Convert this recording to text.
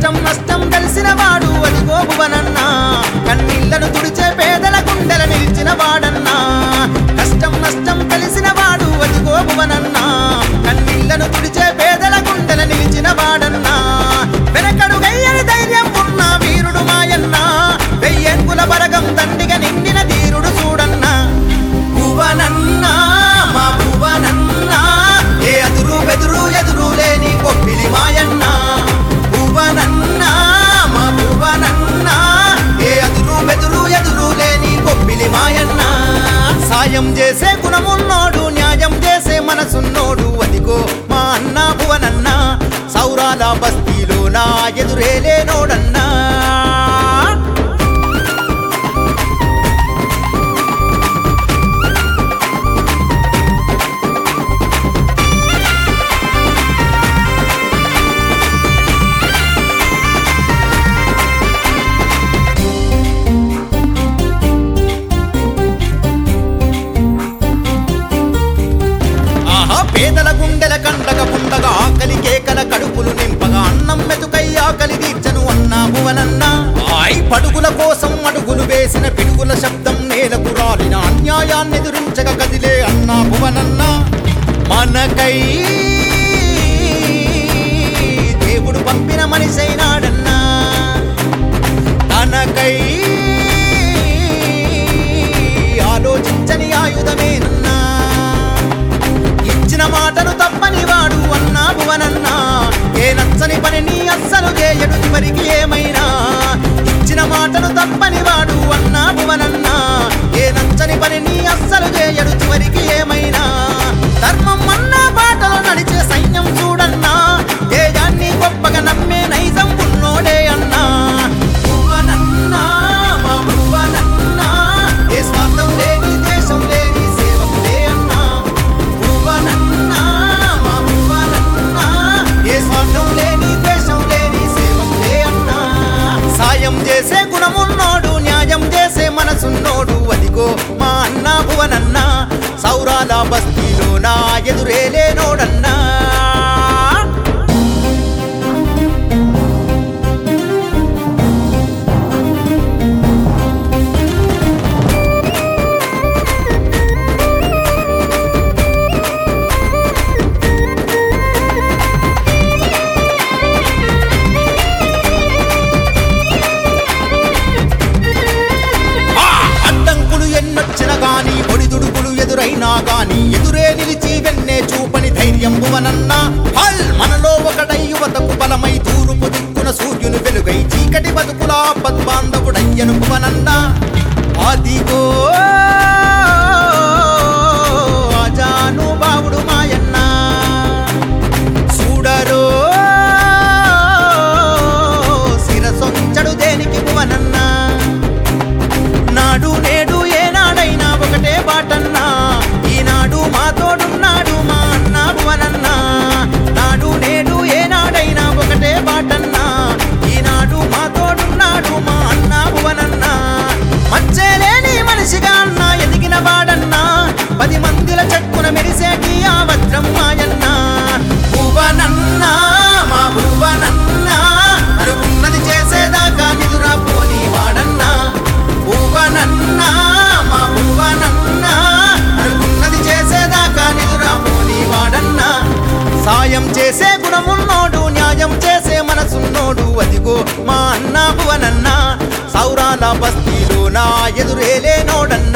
కష్టం నష్టం కలిసిన వాడు అదిగో భువనన్నా కన్నీళ్లను తుడిచే పేదల గుండెల నిలిచిన వాడన్నా కష్టం నష్టం కలిసిన వాడు అదిగో భువనన్నా కన్నీళ్లను తుడిచే పేదల గుండెల నిలిచిన వాడన్నా వెనకడు వెయ్యని ధైర్యం ఉన్న వీరుడు మాయన్నా వెయ్యంకుల బరగం దండిగా నిండిన ధీరుడు చూడన్నా భువనన్నా మా భువనన్నా ఏ అదురు బెదురు ఎదురు లేని కొప్పిలి మాయన్నా భువనన్నా మా భువనన్నా ఏ అదురు బెదురు ఎదురు లేని కొప్పిలి మాయన్నా సాయం చేసే గుణమున్నోడు న్యాయం చేసే మనసున్నోడు అదిగో మా అన్న భువనన్నా సౌరాల బస్తీలో నా ఎదురే లేనోడన్నా ఆహా పేదల గుండెల కండగ పుండగా ఆకలి కేకల కడుపులు నింపగా అన్నం మెతుకై ఆకలి తీర్చను అన్నా భువనన్న ఆయ్ పడుగుల కోసం అడుగులు వేసిన పిడుగుల శబ్దం నేలకు రాలిన అన్యాయాన్ని ఎదురించగా కదిలే అన్నా భువనన్న మనకై దేవుడు పంపిన మనిషైనాడన్నా తనకై ఆలోచించని ఆయుధమేనన్నా ఇచ్చిన మాటను తప్పని వాడు అన్నా భువనన్నా ఏ నచ్చని పనిని అస్సలు చేయడు చివరికి ఏమైనా ఇచ్చిన మాటను తప్పని వాడు అన్నా భువనన్నా ఏ నచ్చని పనిని అస్సలు చేయడు చివరికి ఏమైనా ధర్మం అన్నా బాటలో నడిచే సైన్యం చూడన్నా తేజాన్ని గొప్పగా నమ్మే నైజం ఉన్నోడే అన్నా భువనన్నా మా భువనన్నా ఏ స్వార్థం లేని దేశం లేని సేవకుడే అన్నా భువనన్నా మా భువనన్నా ఏ స్వార్థం లేని దేశం లేని సేవకుడే అన్నా సాయం చేసే గుణమున్నోడు న్యాయం చేసే మనసున్నోడు అదిగో మా అన్న భువనన్నా సౌరాల బస్తీలో నా ఎదురే లేనోడన్నా ఆ! అడ్డంకులు ఎన్నొచ్చిన గాని ఒడిదుడుకులు ఎదురైనా గాని ఎదురే నిలిచి వెన్నే చూపని ధైర్యం భువనన్నా హల్ మనలో ఒకడై యువతకు బలమై తూరుపు దిక్కున సూర్యుని వెలుగై చీకటి బతుకుల పద్బాంధవుడయ్యను భువనన్నా అదిగో అజాను బావుడు మాయన్నా చూడరో శిరసొంచడు దేనికి భువనన్నా నాడు నేడు ఏనాడైనా ఒకటే బాటన్నా ఈనాడు మా తోడున్నాడు మా అన్న భువనన్నా నాడు నేడు ఏనాడైనా ఒకటే బాటన్నా ఈనాడు మా తోడున్నాడు మా అన్న భువనన్నా మచ్చేలేని మనిషిగా అన్న ఎదిగిన వాడన్నా పది మందిల చెక్కున మెరిసేటి ఆ వజ్రం మాయన్నా భువనన్నా మా భువనన్నా అనుకున్నది చేసేదాకా నిదురా పోని వాడన్నా భువనన్నా మా భువనన్నా అనుకున్నది చేసేదాకా నిదురా పోని వాడన్నా సాయం చేసే గుణమున్నోడు న్యాయం చేసే మనసున్నోడు అదిగో మా అన్న భువనన్నా సౌరాల బస్తీలో నా ఎదురే లేనోడన్నా